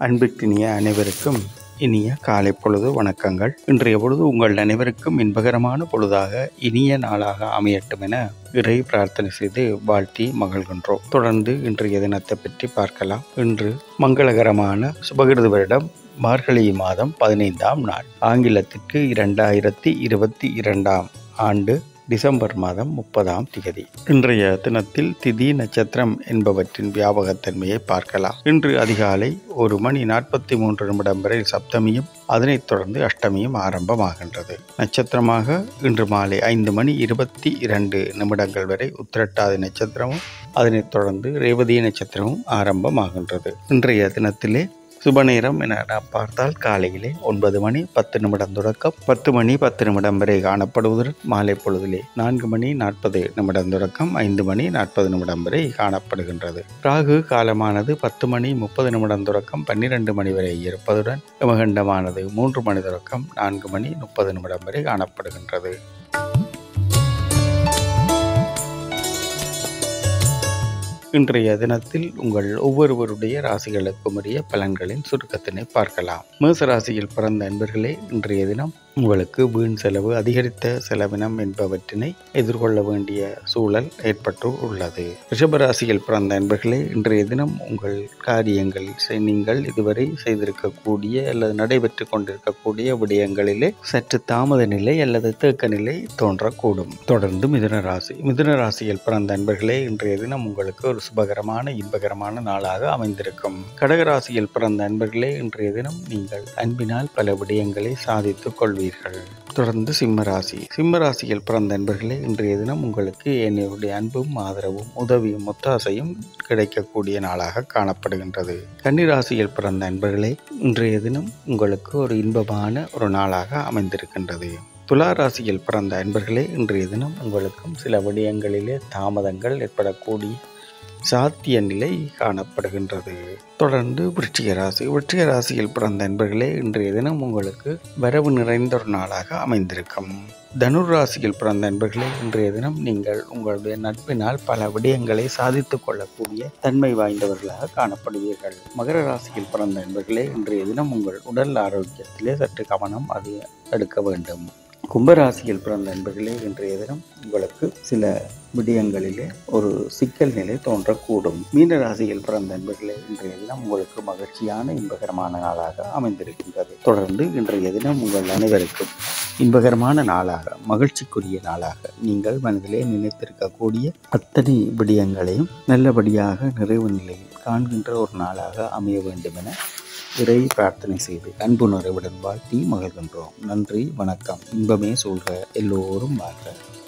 அன்பிற்கினிய அனைவருக்கும் இனிய காலை பொழுது வணக்கங்கள் இன்றைய பொழுது உங்கள் அனைவருக்கும் இன்பகரமான பொழுதாக இனிய நாளாக அமையட்டும் என இறை பிரார்த்தனை செய்து வாழ்த்தி மகிழ்கின்றோம் தொடர்ந்து இன்றைய தினத்தை பற்றி பார்க்கலாம் இன்று மங்களகரமான சுபகிருது வருடம் மார்கழி மாதம் பதினைந்தாம் நாள் ஆங்கிலத்திற்கு இரண்டாயிரத்தி இருபத்தி இரண்டாம் ஆண்டு டிசம்பர் மாதம் முப்பதாம் திகதி இன்றைய தினத்தில் திதி நட்சத்திரம் என்பவற்றின் வியாபகத்தன்மையை பார்க்கலாம் இன்று அதிகாலை ஒரு மணி நாற்பத்தி மூன்று நிமிடம் வரை சப்தமியும் அதனைத் தொடர்ந்து அஷ்டமியும் ஆரம்பமாகின்றது நட்சத்திரமாக இன்று மாலை ஐந்து மணி இருபத்தி இரண்டு நிமிடங்கள் வரை உத்திரட்டாதி நட்சத்திரமும் அதனைத் தொடர்ந்து ரேவதி நட்சத்திரமும் ஆரம்பமாகின்றது இன்றைய தினத்திலே சுப நேரம் என நாம் பார்த்தால் காலையிலே ஒன்பது மணி பத்து நிமிடம் தொடக்கம் பத்து மணி பத்து நிமிடம் வரை காணப்படுவதுடன் மாலை பொழுதிலே நான்கு மணி நாற்பது நிமிடம் தொடக்கம் ஐந்து மணி நாற்பது நிமிடம் வரை காணப்படுகின்றது ராகு காலமானது பத்து மணி முப்பது நிமிடம் தொடக்கம் பன்னிரண்டு மணி வரை இருப்பதுடன் யமகண்டமானது மூன்று மணி தொடக்கம் நான்கு மணி முப்பது நிமிடம் வரை காணப்படுகின்றது இன்றைய தினத்தில் உங்கள் ஒவ்வொருவருடைய ராசிகளுக்கும் உரிய பலன்களின் சுருக்கத்தினை பார்க்கலாம் மேச ராசியில் பிறந்த அன்பர்களே இன்றைய தினம் உங்களுக்கு வீண் செலவு அதிகரித்த செலவினம் என்பவற்றினை எதிர்கொள்ள வேண்டிய சூழல் ஏற்பட்டு உள்ளது ரிஷபராசியில் பிறந்த அன்பர்களே இன்றைய தினம் உங்கள் காரியங்கள் நீங்கள் இதுவரை செய்திருக்கக்கூடிய அல்லது நடைபெற்று கொண்டிருக்கக்கூடிய விடயங்களிலே சற்று தாமத நிலை அல்லது தேக்க நிலை தோன்றக்கூடும் தொடர்ந்து மிதுன ராசி மிதுன ராசியில் பிறந்த அன்பர்களே இன்றைய தினம் உங்களுக்கு ஒரு சுபகரமான இன்பகரமான நாளாக அமைந்திருக்கும் கடகராசியில் பிறந்த அன்பர்களே இன்றைய தினம் நீங்கள் அன்பினால் பல விடயங்களை சாதித்துக் கொள்வீர்கள் தொடர்ந்து சிம்மராசி சிம்மராசியில் பிறந்த அன்பர்களே இன்றைய தினம் உங்களுக்கு என்னுடைய அன்பும் ஆதரவும் உதவியும் ஒத்தாசையும் கிடைக்கக்கூடிய நாளாக காணப்படுகின்றது கன்னிராசியில் பிறந்த அன்பர்களே இன்றைய தினம் உங்களுக்கு ஒரு இன்பமான ஒரு நாளாக அமைந்திருக்கின்றது துலா ராசியில் பிறந்த அன்பர்களே இன்றைய தினம் உங்களுக்கும் சில விடயங்களிலே தாமதங்கள் ஏற்படக்கூடிய சாத்திய நிலை காணப்படுகின்றது தொடர்ந்து விருச்சிக ராசி விருச்சிக ராசியில் பிறந்த நண்பர்களே இன்றைய தினம் உங்களுக்கு வரவு நிறைந்த ஒரு நாளாக அமைந்திருக்கும் தனுர் ராசியில் பிறந்த நண்பர்களே இன்றைய தினம் நீங்கள் உங்களுடைய நட்பினால் பல விடயங்களை சாதித்துக் கொள்ளக்கூடிய தன்மை வாய்ந்தவர்களாக காணப்படுவீர்கள் மகர ராசியில் பிறந்த நண்பர்களே இன்றைய தினம் உங்கள் உடல் ஆரோக்கியத்திலே சற்று கவனம் அது எடுக்க வேண்டும் கும்பராசியில் பிறந்த நண்பர்களே இன்றைய தினம் உங்களுக்கு சில விடயங்களிலே ஒரு சிக்கல் நிலை தோன்றக்கூடும் மீன ராசியில் பிறந்த நண்பர்களே இன்றைய தினம் உங்களுக்கு மகிழ்ச்சியான இன்பகரமான நாளாக அமைந்திருக்கின்றது தொடர்ந்து இன்றைய தினம் உங்கள் அனைவருக்கும் இன்பகரமான நாளாக மகிழ்ச்சிக்குரிய நாளாக நீங்கள் மனதிலே நினைத்திருக்கக்கூடிய அத்தனை விடயங்களையும் நல்லபடியாக நிறைவு நிலையில் காண்கின்ற ஒரு நாளாக அமைய வேண்டும் என இறை பிரார்த்தனை செய்து அன்பு நிறைவுடன் வாழ்த்தி மகிழ்கின்றோம் நன்றி வணக்கம் இன்பமே சூழ்க எல்லோரும் வாழ்க